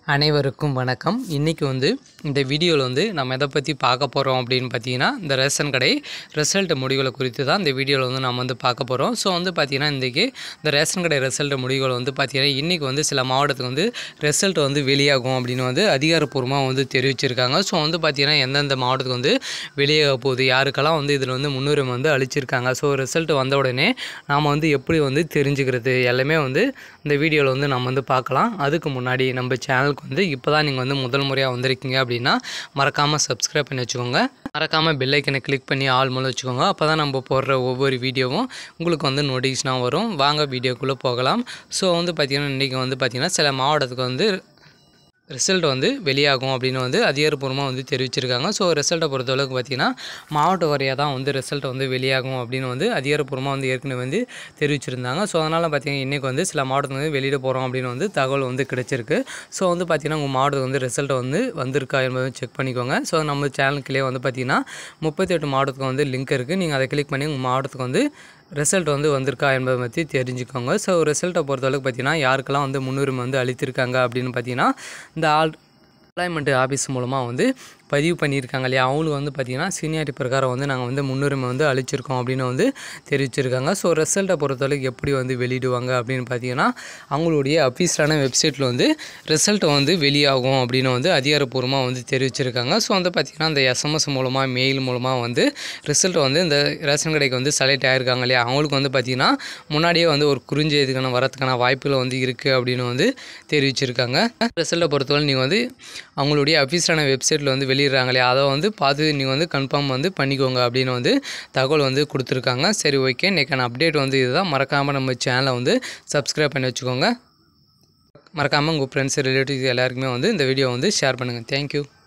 அனைவருக்கும் வணக்கம் இன்றைக்கி வந்து இந்த வீடியோவில் வந்து நம்ம எதை பற்றி பார்க்க போகிறோம் அப்படின்னு பார்த்தீங்கன்னா இந்த ரேஷன் கடை ரிசல்ட் முடிவுகளை குறித்து தான் இந்த வீடியோவில் வந்து நம்ம வந்து பார்க்க போகிறோம் ஸோ வந்து பார்த்திங்கன்னா இன்றைக்கி இந்த ரேஷன் கடை ரிசல்ட் முடிவுகள் வந்து பார்த்திங்கன்னா இன்றைக்கி வந்து சில மாவட்டத்துக்கு வந்து ரிசல்ட் வந்து வெளியாகும் அப்படின்னு வந்து அதிகாரப்பூர்வமாக வந்து தெரிவிச்சிருக்காங்க ஸோ வந்து பார்த்திங்கன்னா எந்தெந்த மாவட்டத்துக்கு வந்து வெளியாக போகுது யாருக்கெல்லாம் வந்து இதில் வந்து முன்னுரிமை வந்து அளிச்சிருக்காங்க ஸோ ரிசல்ட் வந்த உடனே நாம் வந்து எப்படி வந்து தெரிஞ்சுக்கிறது எல்லாமே வந்து இந்த வீடியோவில் வந்து நம்ம வந்து பார்க்கலாம் அதுக்கு முன்னாடி நம்ம சேனலுக்கு வந்து இப்போ தான் நீங்கள் வந்து முதல் முறையாக வந்திருக்கீங்க அப்படின்னா மறக்காமல் சப்ஸ்கிரைப் பண்ணி வச்சுக்கோங்க மறக்காமல் பெல் ஐக்கனை கிளிக் பண்ணி ஆல் மூலம் வச்சுக்கோங்க அப்போ தான் நம்ம போடுற ஒவ்வொரு வீடியோவும் உங்களுக்கு வந்து நோட்டிஃபிகேஷனாக வரும் வாங்க வீடியோக்குள்ளே போகலாம் ஸோ வந்து பார்த்திங்கன்னா இன்றைக்கி வந்து பார்த்திங்கன்னா சில மாவட்டத்துக்கு வந்து ரிசல்ட் வந்து வெளியாகும் அப்படின்னு வந்து அதிகாரப்பூர்வமாக வந்து தெரிவிச்சிருக்காங்க ஸோ ரிசல்ட்டை பொறுத்தளவுக்கு பார்த்திங்கன்னா மாவட்ட வாரியாக தான் வந்து ரிசல்ட் வந்து வெளியாகும் அப்படின்னு வந்து அதிகாரப்பூர்வமாக வந்து ஏற்கனவே வந்து தெரிவிச்சிருந்தாங்க ஸோ அதனால் பார்த்திங்கன்னா இன்றைக்கி வந்து சில மாவட்டத்துக்கு வந்து வெளியிட போகிறோம் அப்படின்னு வந்து தகவல் வந்து கிடைச்சிருக்கு ஸோ வந்து பார்த்திங்கன்னா உங்கள் மாவட்டத்துக்கு வந்து ரிசல்ட் வந்து வந்திருக்கா என்பதை செக் பண்ணிக்கோங்க ஸோ நம்ம சேனலுக்குள்ளே வந்து பார்த்திங்கன்னா முப்பத்தெட்டு மாவட்டத்துக்கு வந்து லிங்க் இருக்குது நீங்கள் அதை கிளிக் பண்ணி உங்கள் மாவட்டத்துக்கு வந்து ரிசல்ட் வந்து வந்திருக்கா என்பதை பற்றி தெரிஞ்சுக்கோங்க ஸோ ரிசல்ட்டை பொறுத்தளவுக்கு பார்த்தீங்கன்னா யாருக்கெல்லாம் வந்து முன்னுரிமை வந்து அளித்திருக்காங்க அப்படின்னு பார்த்தீங்கன்னா இந்த ஆல் எம்ப்ளாய்மெண்ட் ஆஃபீஸ் மூலமாக வந்து பதிவு பண்ணியிருக்காங்க இல்லையா அவங்களுக்கு வந்து பார்த்திங்கன்னா சீனியாரிட்டி பிரகாரம் வந்து நாங்கள் வந்து முன்னுரிமை வந்து அளிச்சிருக்கோம் அப்படின்னு வந்து தெரிவிச்சிருக்காங்க ஸோ ரிசல்ட்டை பொறுத்தளவுக்கு எப்படி வந்து வெளியிடுவாங்க அப்படின்னு பார்த்தீங்கன்னா அவங்களுடைய அஃபீஷியலான வெப்சைட்டில் வந்து ரிசல்ட்டை வந்து வெளியாகும் அப்படின்னு வந்து அதிகாரப்பூர்வமாக வந்து தெரிவிச்சிருக்காங்க ஸோ வந்து பார்த்திங்கன்னா இந்த எஸ்எம்எஸ் மூலமாக மெயில் மூலமாக வந்து ரிசல்ட் வந்து இந்த ரேஷன் கடைக்கு வந்து செலக்ட் ஆகிருக்காங்க இல்லையா அவங்களுக்கு வந்து பார்த்திங்கன்னா முன்னாடியே வந்து ஒரு குறுஞ்செய்திக்கான வரதுக்கான வாய்ப்புகள் வந்து இருக்குது அப்படின்னு வந்து தெரிவிச்சிருக்காங்க ரிசல்ட்டை பொறுத்தவரை நீங்கள் வந்து அவங்களுடைய அஃபீஷியலான வெப்சைட்டில் வந்து வெளியிடுறாங்க இல்லையா அதை வந்து பார்த்து நீங்கள் வந்து கன்ஃபார்ம் வந்து பண்ணிக்கோங்க அப்படின்னு வந்து தகவல் வந்து கொடுத்துருக்காங்க சரி ஓகே இன்றைக்கான அப்டேட் வந்து இதுதான் மறக்காமல் நம்ம சேனலை வந்து சப்ஸ்கிரைப் பண்ணி வச்சுக்கோங்க மறக்காமல் உங்கள் ஃப்ரெண்ட்ஸ் ரிலேட்டிவ்ஸ் எல்லாருக்குமே வந்து இந்த வீடியோ வந்து ஷேர் பண்ணுங்கள் தேங்க்யூ